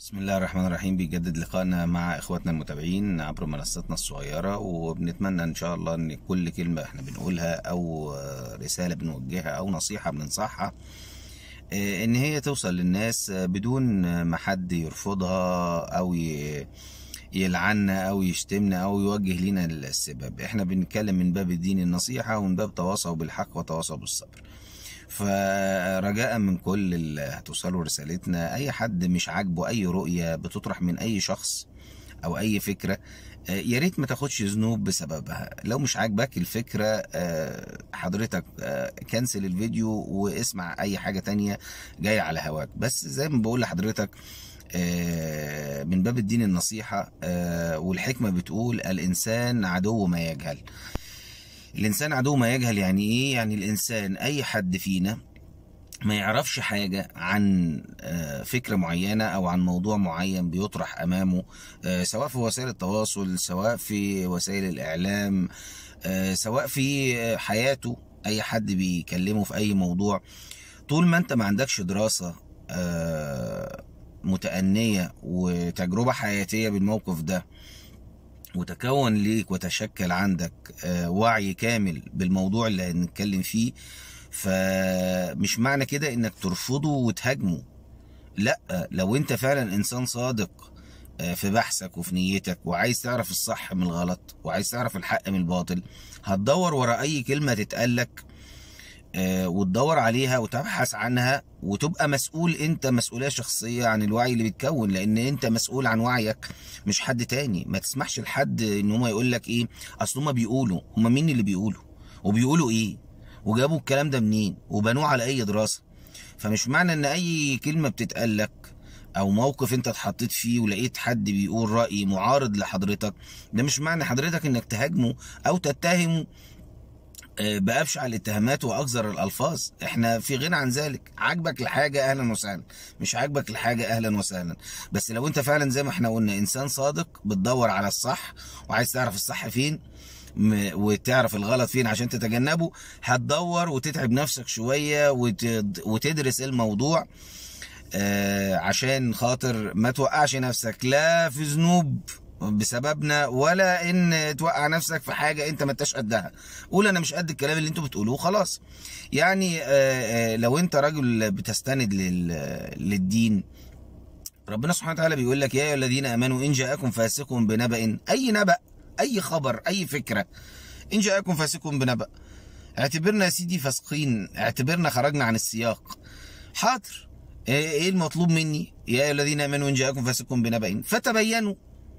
بسم الله الرحمن الرحيم بيجدد لقائنا مع اخواتنا المتابعين عبر منصتنا الصغيرة وبنتمنى ان شاء الله ان كل كلمة احنا بنقولها او رسالة بنوجهها او نصيحة بننصحها اه، ان هي توصل للناس بدون ما حد يرفضها او ي- يلعنا او يشتمنا او يوجه لنا السبب احنا بنتكلم من باب الدين النصيحة ومن باب تواصوا بالحق وتواصوا بالصبر فرجاء من كل اللي هتوصلوا رسالتنا اي حد مش عاجبه اي رؤية بتطرح من اي شخص او اي فكرة آه، يا ريت ما تاخدش ذنوب بسببها لو مش عاجبك الفكرة آه، حضرتك آه، كنسل الفيديو واسمع اي حاجة تانية جاية على هواك بس زي ما بقول لحضرتك آه، من باب الدين النصيحة آه، والحكمة بتقول الإنسان عدو ما يجهل الإنسان عدو ما يجهل يعني إيه؟ يعني الإنسان أي حد فينا ما يعرفش حاجة عن آه، فكرة معينة أو عن موضوع معين بيطرح أمامه آه، سواء في وسائل التواصل سواء في وسائل الإعلام آه، سواء في آه، حياته أي حد بيكلمه في أي موضوع طول ما أنت ما عندكش دراسة آه، متأنية وتجربة حياتية بالموقف ده وتكون ليك وتشكل عندك آه، وعي كامل بالموضوع اللي هنتكلم فيه فمش معنى كده انك ترفضه وتهاجمه لا لو انت فعلا انسان صادق آه، في بحثك وفي نيتك وعايز تعرف الصح من الغلط وعايز تعرف الحق من الباطل هتدور ورا اي كلمة تتقالك آه، وتدور عليها وتبحث عنها وتبقى مسؤول انت مسؤولية شخصية عن الوعي اللي بتكون لان انت مسؤول عن وعيك مش حد تاني ما تسمحش لحد ان هم يقول لك ايه اصل هم بيقولوا هم مين اللي بيقولوا وبيقولوا ايه وجابوا الكلام ده منين وبنوه على اي دراسة فمش معنى ان اي كلمة بتتقالك او موقف انت اتحطيت فيه ولقيت حد بيقول رأي معارض لحضرتك ده مش معنى حضرتك انك تهاجمه او تتهمه آه، بأبشع الاتهامات وأقذر الألفاظ احنا في غنى عن ذلك عاجبك الحاجة أهلا وسهلا مش عاجبك الحاجة أهلا وسهلا بس لو انت فعلا زي ما احنا قلنا إنسان صادق بتدور على الصح وعايز تعرف الصح فين م- وتعرف الغلط فين عشان تتجنبه هتدور وتتعب نفسك شوية وت- وتدرس الموضوع آه، عشان خاطر ما توقعش نفسك لا في ذنوب بسببنا ولا ان توقع نفسك في حاجه انت ما انتش قدها قول انا مش قد الكلام اللي انتوا بتقولوه خلاص يعني آه، آه، لو انت راجل بتستند لل- للدين ربنا سبحانه وتعالى بيقول لك يا ايها الذين امنوا ان جاءكم فاسق بنبأ اي نبأ اي خبر اي فكره ان جاءكم فاسق بنبأ اعتبرنا يا سيدي فاسقين اعتبرنا خرجنا عن السياق حاضر ايه إيه المطلوب مني يا ايها الذين امنوا ان جاءكم فاسق بنبأ فتبينوا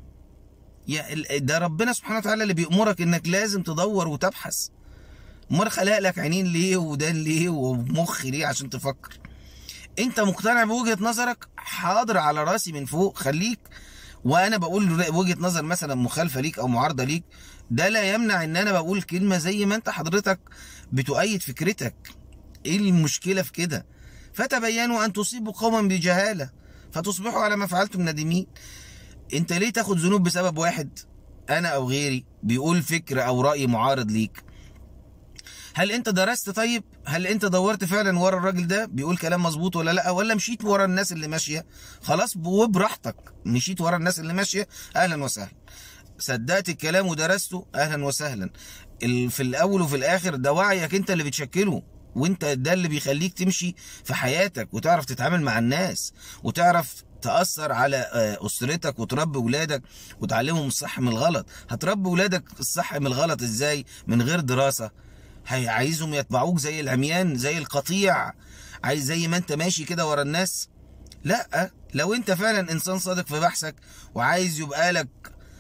يا ال- ده ربنا سبحانه وتعالى اللي بيأمرك انك لازم تدور وتبحث امال خلق لك عينين ليه ودان ليه ومخ ليه عشان تفكر انت مقتنع بوجهة نظرك حاضر على راسي من فوق خليك وانا بقول وجهة نظر مثلا مخالفة ليك او معارضة ليك ده لا يمنع ان انا بقول كلمة زي ما انت حضرتك بتؤيد فكرتك ايه المشكلة في كده فتبينوا ان تصيبوا قوما بجهالة فتصبحوا على ما فعلتم نادمين انت ليه تاخد ذنوب بسبب واحد انا او غيري بيقول فكرة او رأي معارض ليك هل انت درست طيب هل انت دورت فعلا ورا الراجل ده بيقول كلام مظبوط ولا لا ولا مشيت ورا الناس اللي ماشيه خلاص وبراحتك مشيت ورا الناس اللي ماشيه اهلا وسهلا صدقت الكلام ودرسته اهلا وسهلا ال- في الاول وفي الاخر ده وعيك انت اللي بتشكله وانت ده اللي بيخليك تمشي في حياتك وتعرف تتعامل مع الناس وتعرف تأثر على آه، أسرتك وتربي ولادك وتعلمهم الصح من الغلط هتربي ولادك الصح من الغلط ازاي من غير دراسة هي عايزهم يتبعوك زي العميان زي القطيع عايز زي ما انت ماشي كده ورا الناس لا لو انت فعلا انسان صادق في بحثك وعايز يبقى لك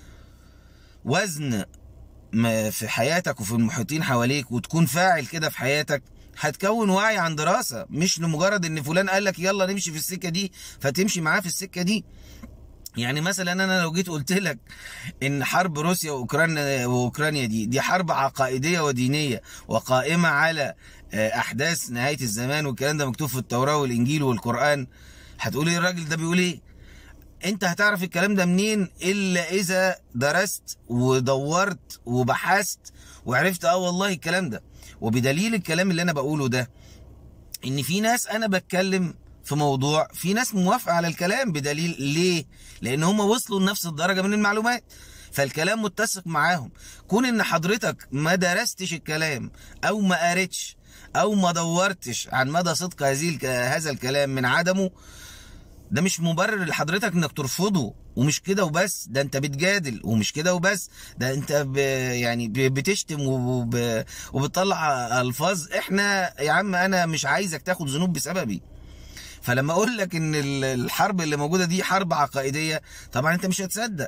وزن ما في حياتك وفي المحيطين حواليك وتكون فاعل كده في حياتك هتكون وعي عن دراسة مش لمجرد ان فلان قال لك يلا نمشي في السكة دي فتمشي معاه في السكة دي يعني مثلا انا لو جيت قلت لك ان حرب روسيا واوكرانيا واوكرانيا دي دي حرب عقائديه ودينيه وقائمه على آه، احداث نهايه الزمان والكلام ده مكتوب في التوراه والانجيل والقران هتقول ايه الراجل ده بيقول ايه انت هتعرف الكلام ده منين الا اذا درست ودورت وبحثت وعرفت اه والله الكلام ده وبدليل الكلام اللي انا بقوله ده ان في ناس انا بتكلم في موضوع في ناس موافقة على الكلام بدليل ليه لان هم وصلوا لنفس الدرجة من المعلومات فالكلام متسق معاهم كون ان حضرتك ما درستش الكلام او ما قريتش او ما دورتش عن مدى صدق هذه الك- هذا الكلام من عدمه ده مش مبرر لحضرتك انك ترفضه ومش كده وبس ده انت بتجادل ومش كده وبس ده انت ب يعني ب بتشتم وب وبتطلع الفاظ احنا يا عم انا مش عايزك تاخد ذنوب بسببي فلما اقول لك ان ال- الحرب اللي موجوده دي حرب عقائديه طبعا انت مش هتصدق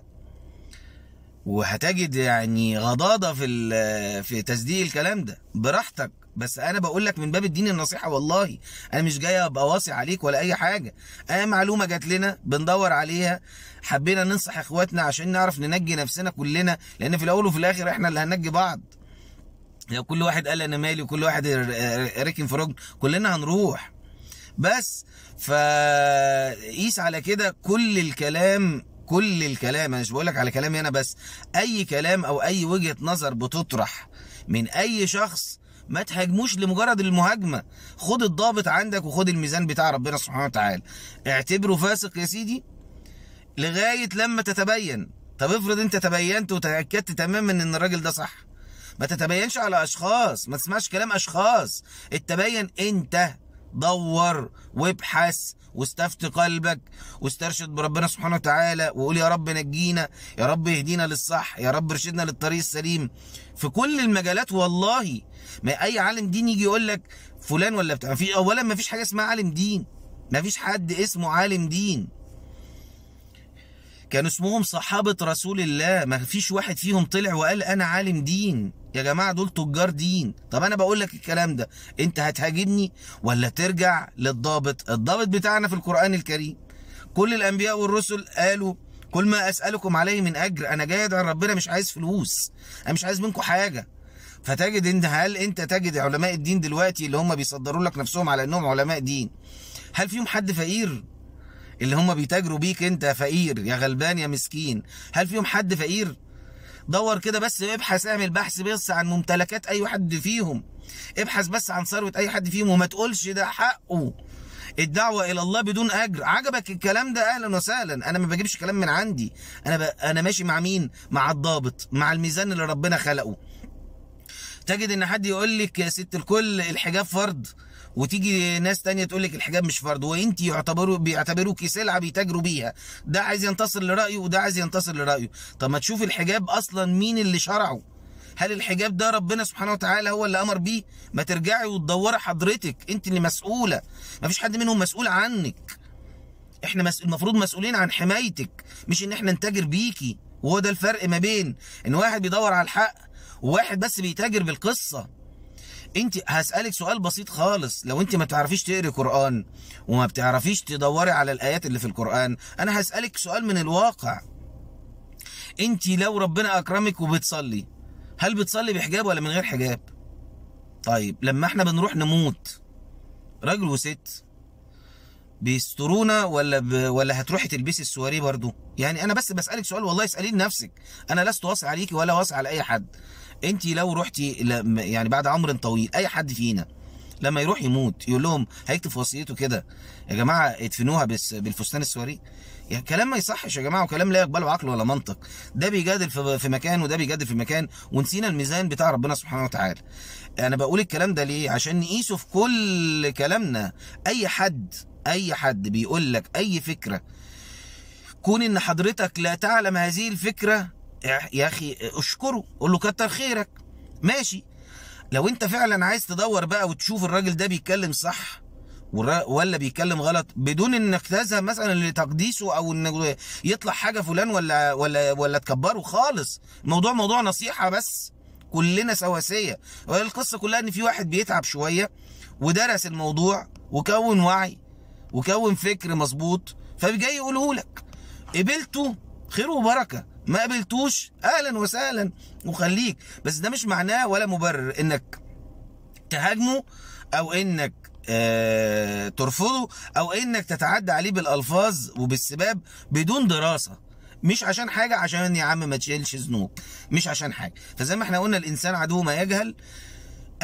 وهتجد يعني غضاضه في ال- في تصديق الكلام ده براحتك بس انا بقول لك من باب الدين النصيحه والله انا مش جاي ابقى واصي عليك ولا اي حاجه انا معلومه جات لنا بندور عليها حبينا ننصح اخواتنا عشان نعرف ننجي نفسنا كلنا لان في الاول وفي الاخر احنا اللي هننجي بعض لو كل واحد قال انا مالي وكل واحد ر- ركن في رجل كلنا هنروح بس فقيس على كده كل الكلام كل الكلام انا مش بقول لك على كلامي انا بس اي كلام او اي وجهة نظر بتطرح من اي شخص ما تهاجموش لمجرد المهاجمة خد الضابط عندك وخد الميزان بتاع ربنا سبحانه وتعالى اعتبره فاسق يا سيدي لغاية لما تتبين طب افرض انت تبينت وتأكدت تماما ان الراجل ده صح ما تتبينش على اشخاص ما تسمعش كلام اشخاص اتبين انت دور وابحث واستفت قلبك واسترشد بربنا سبحانه وتعالى وقول يا رب نجينا يا رب اهدينا للصح يا رب ارشدنا للطريق السليم في كل المجالات والله ما اي عالم دين يجي يقول لك فلان ولا بتاع في اولا ما فيش حاجه اسمها عالم دين ما فيش حد اسمه عالم دين كانوا اسمهم صحابة رسول الله ما فيش واحد فيهم طلع وقال أنا عالم دين يا جماعة دول تجار دين طب أنا بقول لك الكلام ده أنت هتهاجمني ولا ترجع للضابط الضابط بتاعنا في القرآن الكريم كل الأنبياء والرسل قالوا كل ما أسألكم عليه من أجر أنا جاي أدعي ربنا مش عايز فلوس أنا مش عايز منكم حاجة فتجد انت هل انت تجد علماء الدين دلوقتي اللي هم بيصدروا لك نفسهم على انهم علماء دين هل فيهم حد فقير اللي هم بيتاجروا بيك انت فقير يا غلبان يا مسكين هل فيهم حد فقير دور كده بس ابحث اعمل بحث بس عن ممتلكات اي حد فيهم ابحث بس عن ثروة اي حد فيهم وما تقولش ده حقه الدعوة الى الله بدون اجر عجبك الكلام ده اهلا وسهلا انا ما بجيبش كلام من عندي انا ب... انا ماشي مع مين مع الضابط مع الميزان اللي ربنا خلقه تجد ان حد يقول لك يا ست الكل الحجاب فرض وتيجي ناس تانية تقول لك الحجاب مش فرض وانت يعتبروا بيعتبروكي سلعه بيتاجروا بيها ده عايز ينتصر لرايه وده عايز ينتصر لرايه طب ما تشوف الحجاب اصلا مين اللي شرعه هل الحجاب ده ربنا سبحانه وتعالى هو اللي امر بيه ما ترجعي وتدوري حضرتك انت اللي مسؤوله ما فيش حد منهم مسؤول عنك احنا مس... المفروض مسؤولين عن حمايتك مش ان احنا نتاجر بيكي وهو ده الفرق ما بين ان واحد بيدور على الحق وواحد بس بيتاجر بالقصه انت هسألك سؤال بسيط خالص لو انت ما بتعرفيش تقري قرآن وما بتعرفيش تدوري على الآيات اللي في القرآن انا هسألك سؤال من الواقع انت لو ربنا اكرمك وبتصلي هل بتصلي بحجاب ولا من غير حجاب طيب لما احنا بنروح نموت راجل وست بيسترونا ولا ب... ولا هتروحي تلبسي السواريه برضو يعني انا بس بسالك سؤال والله اساليه لنفسك انا لست واصي عليكي ولا واصي على اي حد انت لو رحتي ل... يعني بعد عمر طويل اي حد فينا لما يروح يموت يقول لهم هيكتب في وصيته كده يا جماعه ادفنوها بس بالفستان السواري يعني كلام ما يصحش يا جماعه وكلام لا يقبله عقل ولا منطق ده بيجادل في في مكان وده بيجادل في مكان ونسينا الميزان بتاع ربنا سبحانه وتعالى انا بقول الكلام ده ليه عشان نقيسه في كل كلامنا اي حد اي حد بيقول لك اي فكره كون ان حضرتك لا تعلم هذه الفكره يا اخي اشكره قول له كتر خيرك ماشي لو انت فعلا عايز تدور بقى وتشوف الراجل ده بيتكلم صح ولا بيتكلم غلط بدون انك تذهب مثلا لتقديسه او انه يطلع حاجه فلان ولا ولا ولا تكبره خالص الموضوع موضوع نصيحه بس كلنا سواسيه القصه كلها ان في واحد بيتعب شويه ودرس الموضوع وكون وعي وكون فكر مظبوط فجاي يقوله لك قبلته خير وبركه ما قبلتوش اهلا وسهلا وخليك بس ده مش معناه ولا مبرر انك تهاجمه او انك آه ترفضه او انك تتعدى عليه بالالفاظ وبالسباب بدون دراسه مش عشان حاجه عشان يا عم ما تشيلش ذنوب مش عشان حاجه فزي ما احنا قلنا الانسان عدو ما يجهل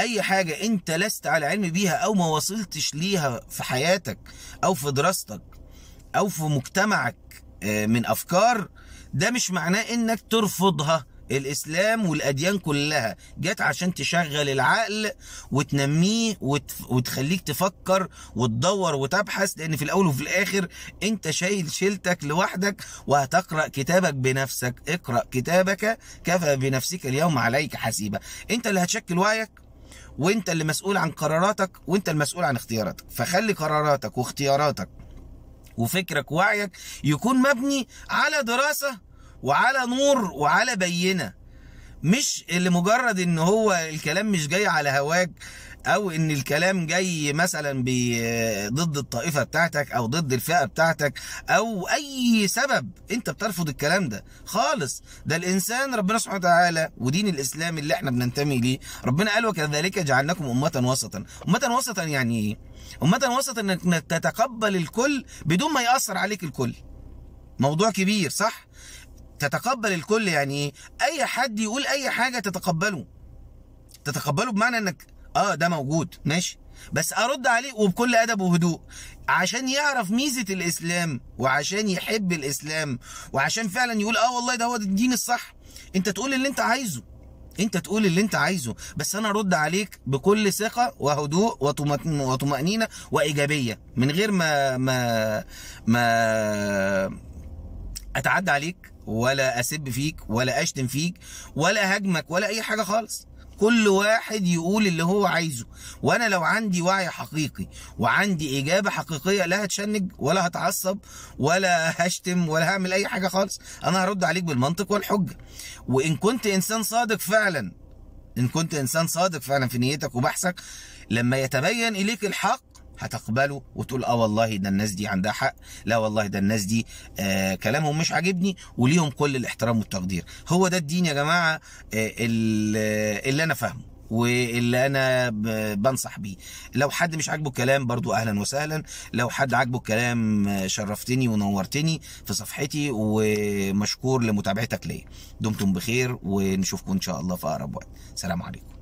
اي حاجه انت لست على علم بيها او ما وصلتش ليها في حياتك او في دراستك او في مجتمعك آه، من افكار ده مش معناه انك ترفضها الاسلام والاديان كلها جت عشان تشغل العقل وتنميه وت... وتخليك تفكر وتدور وتبحث لان في الاول وفي الاخر انت شايل شيلتك لوحدك وهتقرا كتابك بنفسك اقرا كتابك كفى بنفسك اليوم عليك حسيبا انت اللي هتشكل وعيك وانت اللي مسؤول عن قراراتك وانت المسؤول عن اختياراتك فخلي قراراتك واختياراتك وفكرك ووعيك يكون مبني على دراسة وعلى نور وعلى بينة مش اللي مجرد ان هو الكلام مش جاي على هواك او ان الكلام جاي مثلا ب- ضد الطائفة بتاعتك او ضد الفئة بتاعتك او اي سبب انت بترفض الكلام ده خالص ده الانسان ربنا سبحانه وتعالى ودين الاسلام اللي احنا بننتمي ليه ربنا قال وكذلك جعلناكم امة وسطا امة وسطا يعني ايه امة وسطا انك تتقبل الكل بدون ما يأثر عليك الكل موضوع كبير صح تتقبل الكل يعني ايه اي حد يقول اي حاجه تتقبله تتقبله بمعنى انك اه ده موجود ماشي بس ارد عليه وبكل ادب وهدوء عشان يعرف ميزه الاسلام وعشان يحب الاسلام وعشان فعلا يقول اه والله ده هو ده الدين الصح انت تقول اللي انت عايزه انت تقول اللي انت عايزه بس انا ارد عليك بكل ثقه وهدوء وطمأن- وطمانينه وايجابيه من غير ما ما ما اتعدى عليك ولا اسب فيك ولا اشتم فيك ولا هاجمك ولا اي حاجه خالص كل واحد يقول اللي هو عايزه وانا لو عندي وعي حقيقي وعندي اجابه حقيقيه لا هتشنج ولا هتعصب ولا هشتم ولا هعمل اي حاجه خالص انا هرد عليك بالمنطق والحجه وان كنت انسان صادق فعلا ان كنت انسان صادق فعلا في نيتك وبحثك لما يتبين اليك الحق هتقبله وتقول اه والله ده الناس دي عندها حق لا والله ده الناس دي آه كلامهم مش عاجبني وليهم كل الاحترام والتقدير هو ده الدين يا جماعه آه ال- اللي انا فاهمه واللي انا ب- بنصح بيه لو حد مش عاجبه الكلام برضو اهلا وسهلا لو حد عاجبه الكلام آه، شرفتني ونورتني في صفحتي ومشكور لمتابعتك ليا دمتم بخير ونشوفكم ان شاء الله في اقرب وقت سلام عليكم